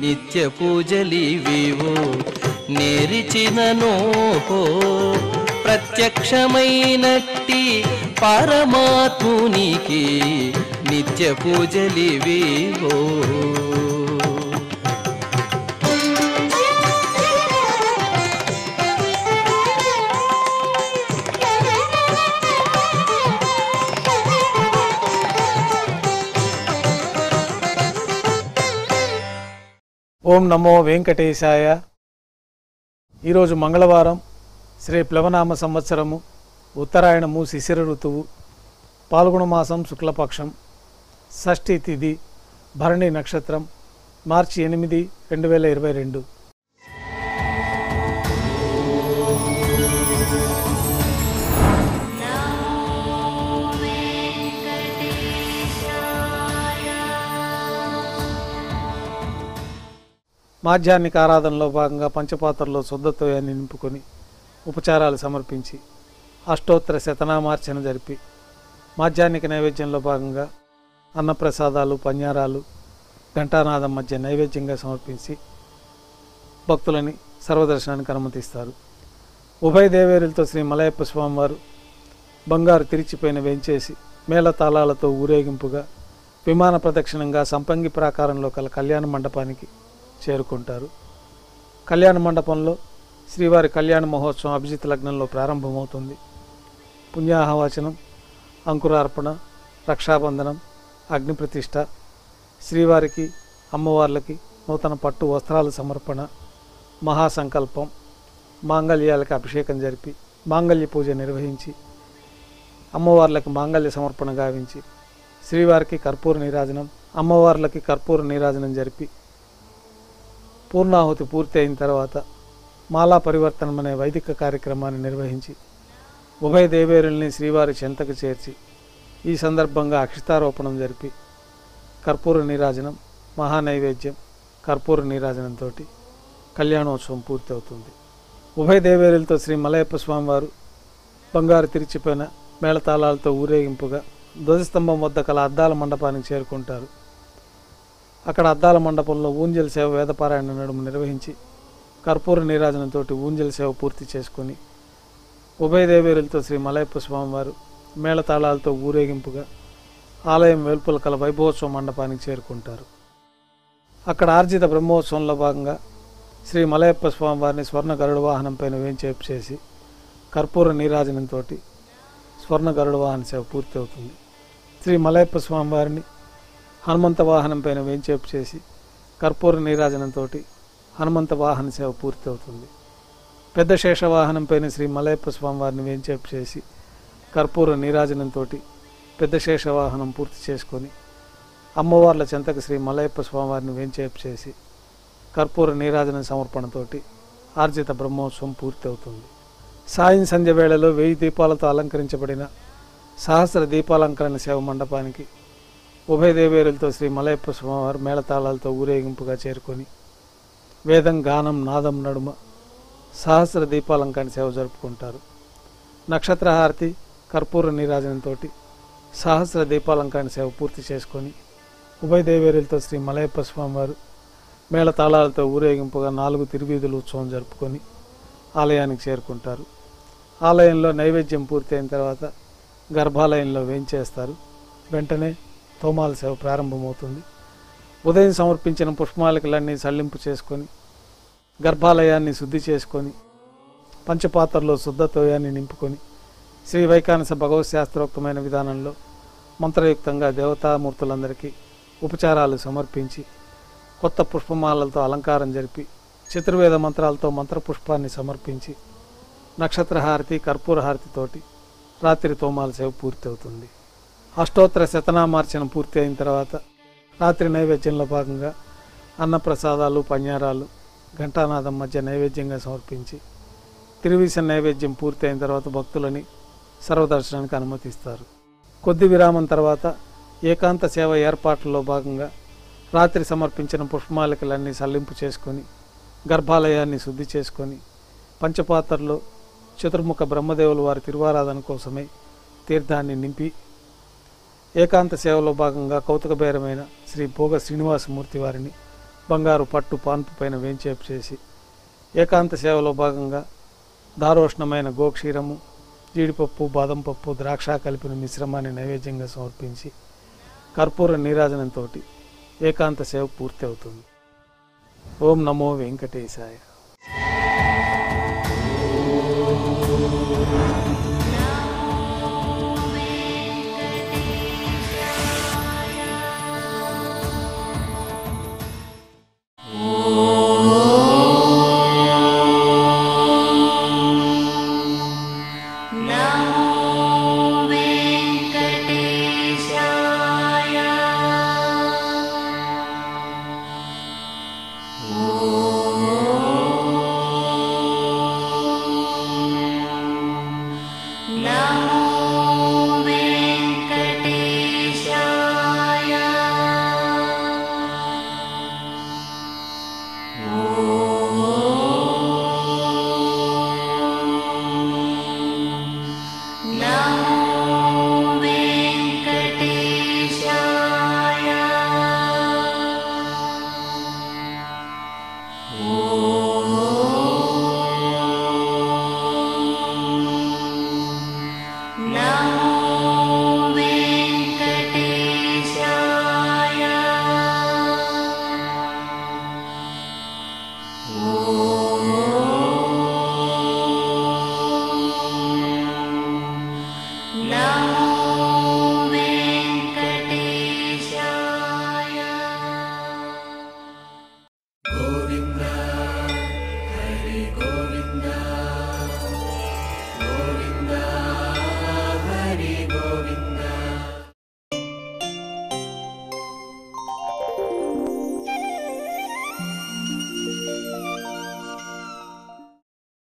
నిత్య పూజలివివో నేరిచిననో ప్రత్యక్షమైనట్టి పరమాత్మునికి నిత్య పూజలివివో ఓం నమో వెంకటేశాయ ఈరోజు మంగళవారం శ్రీ ప్లవనామ సంవత్సరము ఉత్తరాయణము శిశిర ఋతువు పాల్గొన మాసం శుక్లపక్షం షష్ఠి తిథి భరణి నక్షత్రం మార్చి ఎనిమిది రెండు వేల ఇరవై రెండు మాధ్యాహ్నిక ఆరాధనలో భాగంగా పంచపాత్రలో శుద్ధతోయాన్ని నింపుకొని ఉపచారాలు సమర్పించి అష్టోత్తర శతనామార్చన జరిపి మాధ్యాహ్నిక నైవేద్యంలో భాగంగా అన్నప్రసాదాలు పన్యారాలు ఘంటానాదం మధ్య నైవేద్యంగా సమర్పించి భక్తులని సర్వదర్శనానికి అనుమతిస్తారు ఉభయ దేవేరులతో శ్రీ మలయప్ప స్వామివారు బంగారు తిరిచిపోయిన వెంచేసి మేళతాళాలతో ఊరేగింపుగా విమాన ప్రదక్షిణంగా సంపంగి ప్రాకారంలో కల కళ్యాణ మండపానికి చేరుకుంటారు కళ్యాణ మండపంలో శ్రీవారి కళ్యాణ మహోత్సవం అభిజిత్ లగ్నంలో ప్రారంభమవుతుంది పుణ్యాహవచనం అంకురార్పణ రక్షాబంధనం అగ్నిప్రతిష్ఠ శ్రీవారికి అమ్మవార్లకి నూతన పట్టు వస్త్రాల సమర్పణ మహాసంకల్పం మాంగళ్యాలకు అభిషేకం జరిపి మాంగళ్య పూజ నిర్వహించి అమ్మవార్లకి మాంగళ్య సమర్పణ గావించి శ్రీవారికి కర్పూర నీరాజనం అమ్మవార్లకి కర్పూర నీరాజనం జరిపి పూర్ణాహుతి పూర్తి అయిన తర్వాత మాలా పరివర్తనం అనే వైదిక కార్యక్రమాన్ని నిర్వహించి ఉభయ దేవేరుల్ని శ్రీవారి చెంతకు చేర్చి ఈ సందర్భంగా అక్షితారోపణం జరిపి కర్పూర నీరాజనం మహానైవేద్యం కర్పూర నీరాజనంతో కళ్యాణోత్సవం పూర్తి అవుతుంది ఉభయ దేవేరులతో శ్రీ మలయప్ప స్వామివారు బంగారు తిరిచిపోయిన మేళతాళాలతో ఊరేగింపుగా ధ్వజస్తంభం వద్ద కల అద్దాల మండపానికి చేరుకుంటారు అక్కడ అద్దాల మండపంలో ఊంజల్ సేవ వేదపారాయణ నడుము నిర్వహించి కర్పూర నీరాజనంతో ఊంజల్ సేవ పూర్తి చేసుకొని ఉభయ దేవేరులతో శ్రీ మలయప్ప స్వామివారు మేళతాళాలతో ఊరేగింపుగా ఆలయం వెలుపల కల వైభవోత్సవ మండపానికి చేరుకుంటారు అక్కడ ఆర్జిత బ్రహ్మోత్సవంలో భాగంగా శ్రీ మలయప్ప స్వామివారిని స్వర్ణ గరుడ వాహనం పైన వేంచేపు చేసి కర్పూర నీరాజనంతో స్వర్ణ గరుడ వాహన సేవ పూర్తి అవుతుంది శ్రీ మలయప్ప స్వామివారిని హనుమంత వాహనం పైన వేంచేపు చేసి కర్పూర నీరాజనంతో హనుమంత వాహన సేవ పూర్తి అవుతుంది పెద్ద శేష వాహనం పైన శ్రీ మలయప్ప స్వామివారిని వేంచేపు చేసి కర్పూర నీరాజనంతో పెద్ద శేష వాహనం పూర్తి చేసుకొని అమ్మవార్ల చెంతకు శ్రీ మలయప్ప స్వామివారిని వేంచేపు చేసి కర్పూర నీరాజన సమర్పణతోటి ఆర్జిత బ్రహ్మోత్సవం పూర్తి అవుతుంది సాయం సంధ్య వేళలో వెయ్యి దీపాలతో అలంకరించబడిన సహస్ర దీపాలంకరణ సేవ మండపానికి ఉభయ దేవేరులతో శ్రీ మలయప్ప స్వామివారు మేళతాళాలతో ఊరేగింపుగా చేరుకొని వేదం గానం నాదం నడుమ సహస్ర దీపాలంకరణ సేవ జరుపుకుంటారు నక్షత్రహారతి కర్పూర నీరాజనంతో సహస్ర దీపాలంకరణ సేవ పూర్తి చేసుకొని ఉభయ దేవేరులతో శ్రీ మలయప్ప స్వామివారు మేళతాళాలతో ఊరేగింపుగా నాలుగు తిరువీధుల ఉత్సవం జరుపుకొని ఆలయానికి చేరుకుంటారు ఆలయంలో నైవేద్యం పూర్తి అయిన తర్వాత గర్భాలయంలో వేంచేస్తారు వెంటనే తోమాల సేవ ప్రారంభమవుతుంది ఉదయం సమర్పించిన పుష్పమాలికలన్నీ సల్లింపు చేసుకొని గర్భాలయాన్ని శుద్ధి చేసుకొని పంచపాత్రలో శుద్ధతోయాన్ని నింపుకొని శ్రీ వైకానస భగవత్ శాస్త్రోక్తమైన విధానంలో మంత్రయుక్తంగా దేవతామూర్తులందరికీ ఉపచారాలు సమర్పించి కొత్త పుష్పమాలలతో అలంకారం జరిపి చతుర్వేద మంత్రాలతో మంత్రపుష్పాన్ని సమర్పించి నక్షత్రహారతి కర్పూరహారతితోటి రాత్రి తోమాల సేవ పూర్తి అవుతుంది అష్టోత్తర శతనామార్చన పూర్తి అయిన తర్వాత రాత్రి నైవేద్యంలో భాగంగా అన్నప్రసాదాలు పన్యారాలు ఘంటానాదం మధ్య నైవేద్యంగా సమర్పించి తిరువీస నైవేద్యం పూర్తి అయిన తర్వాత భక్తులని సర్వదర్శనానికి అనుమతిస్తారు కొద్ది విరామం తర్వాత ఏకాంత సేవ ఏర్పాట్లలో భాగంగా రాత్రి సమర్పించిన పుష్పమాలికలన్నీ సల్లింపు చేసుకొని గర్భాలయాన్ని శుద్ధి చేసుకొని పంచపాత్రలో చతుర్ముఖ బ్రహ్మదేవుల వారి తిరువారాధన కోసమై తీర్థాన్ని నింపి ఏకాంత సేవలో భాగంగా కౌతుకబేరమైన శ్రీ భోగ శ్రీనివాసమూర్తి వారిని బంగారు పట్టు పాన్పు పైన వేంచేపు చేసి ఏకాంత సేవలో భాగంగా దారోష్ణమైన గోక్షీరము జీడిపప్పు బాదం పప్పు ద్రాక్ష కలిపిన మిశ్రమాన్ని నైవేద్యంగా సమర్పించి కర్పూర నీరాజనంతో ఏకాంత సేవ పూర్తి అవుతుంది ఓం నమో వెంకటేశాయ